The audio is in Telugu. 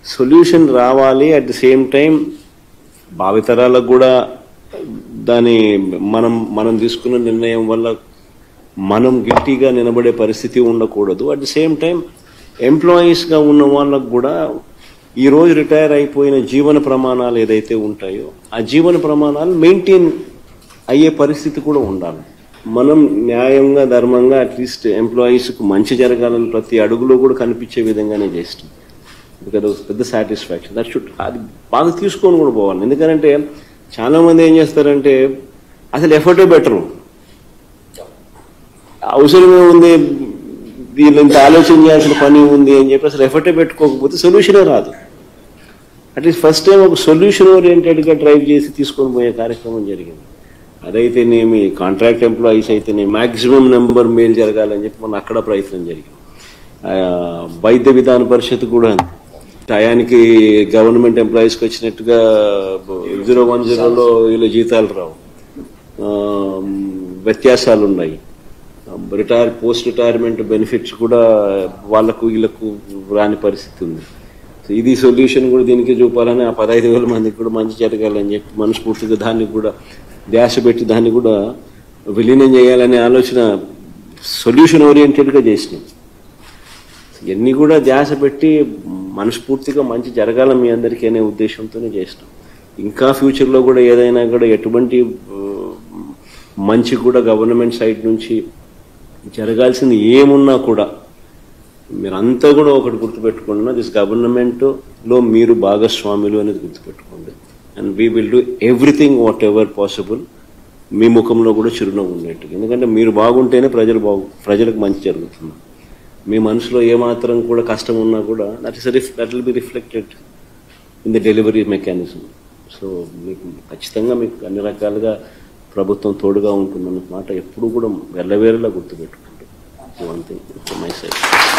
సొల్యూషన్ రావాలి అట్ ది సేమ్ టైం భావితరాలకు కూడా దాని మనం మనం తీసుకున్న నిర్ణయం వల్ల మనం గిల్టీగా నిలబడే పరిస్థితి ఉండకూడదు అట్ ది సేమ్ టైం ఎంప్లాయీస్గా ఉన్న వాళ్ళకు కూడా ఈ రోజు రిటైర్ అయిపోయిన జీవన ప్రమాణాలు ఏదైతే ఉంటాయో ఆ జీవన ప్రమాణాలు మెయింటైన్ అయ్యే పరిస్థితి కూడా ఉండాలి మనం న్యాయంగా ధర్మంగా అట్లీస్ట్ ఎంప్లాయీస్కు మంచి జరగాలని ప్రతి అడుగులో కూడా కనిపించే విధంగానే చేస్తాం బికాజ్ పెద్ద సాటిస్ఫాక్షన్ దట్ షుడ్ అది బాగా తీసుకొని కూడా పోవాలి ఎందుకంటే చాలా మంది ఏం చేస్తారంటే అసలు ఎఫర్టే బెటరు అవసరమే ఉంది దీని ఇంత ఆలోచన చేయాల్సిన పని ఉంది అని చెప్పి అసలు ఎఫర్టే పెట్టుకోకపోతే సొల్యూషనే రాదు అట్లీస్ట్ ఫస్ట్ టైం ఒక సొల్యూషన్ ఓరియంటెడ్గా డ్రైవ్ చేసి తీసుకొని పోయే కార్యక్రమం జరిగింది అదైతేనేమి కాంట్రాక్ట్ ఎంప్లాయీస్ అయితేనే మాక్సిమం నెంబర్ మేలు జరగాలని చెప్పి మన అక్కడ ప్రయత్నం జరిగింది ఆ, వైద్య విధాన పరిషత్ కూడా అంతే. టయానికి గవర్నమెంట్ ఎంప్లాయీస్కి వచ్చినట్టుగా జీరో వన్ జీరోలో వీళ్ళ జీతాలు రావు ఆ, వ్యత్యాసాలు ఉన్నాయి రిటైర్ పోస్ట్ రిటైర్మెంట్ బెనిఫిట్స్ కూడా వాళ్ళకు వీళ్ళకు రాని పరిస్థితి ఉంది సో ఇది సొల్యూషన్ కూడా దీనికి చూపాలని ఆ పదహైదు వేల మందికి కూడా మంచి జరగాలని చెప్పి మనస్ఫూర్తిగా దాన్ని కూడా ధ్యాస పెట్టి దాన్ని కూడా విలీనం చేయాలనే ఆలోచన సొల్యూషన్ ఓరియంటెడ్గా చేసినాం ఇవన్నీ కూడా ధ్యాస పెట్టి మనస్ఫూర్తిగా మంచి జరగాల మీ అందరికీ అనే ఉద్దేశంతోనే చేసినాం ఇంకా ఫ్యూచర్లో కూడా ఏదైనా కూడా ఎటువంటి ఆ, మంచి కూడా గవర్నమెంట్ సైడ్ నుంచి జరగాల్సింది ఏమున్నా కూడా మీరంతా కూడా ఒకటి గుర్తుపెట్టుకున్నా దిస్ గవర్నమెంట్లో మీరు భాగస్వాములు అనేది గుర్తుపెట్టుకోండి and we will do everything whatever possible మీ ముఖంలో కూడా చిరునవ్వు ఉండేట్టు ఎందుకంటే మీరు బాగుంటేనే ప్రజలు బాగు ప్రజలకు మంచి జరుగుతుంది మీ మనసులో ఏమాత్రం కూడా కష్టం ఉన్నా కూడా that is that will be reflected in the delivery mechanism so మీకు ఖచ్చితంగా మీకు అన్ని రకాలుగా ప్రభుత్వం తోడుగా ఉంటుందన్న మాట ఎప్పుడు కూడా వెళ్ళవేరేలా గుర్తుపెట్టుకుంటాం వన్ థింగ్ మై సైడ్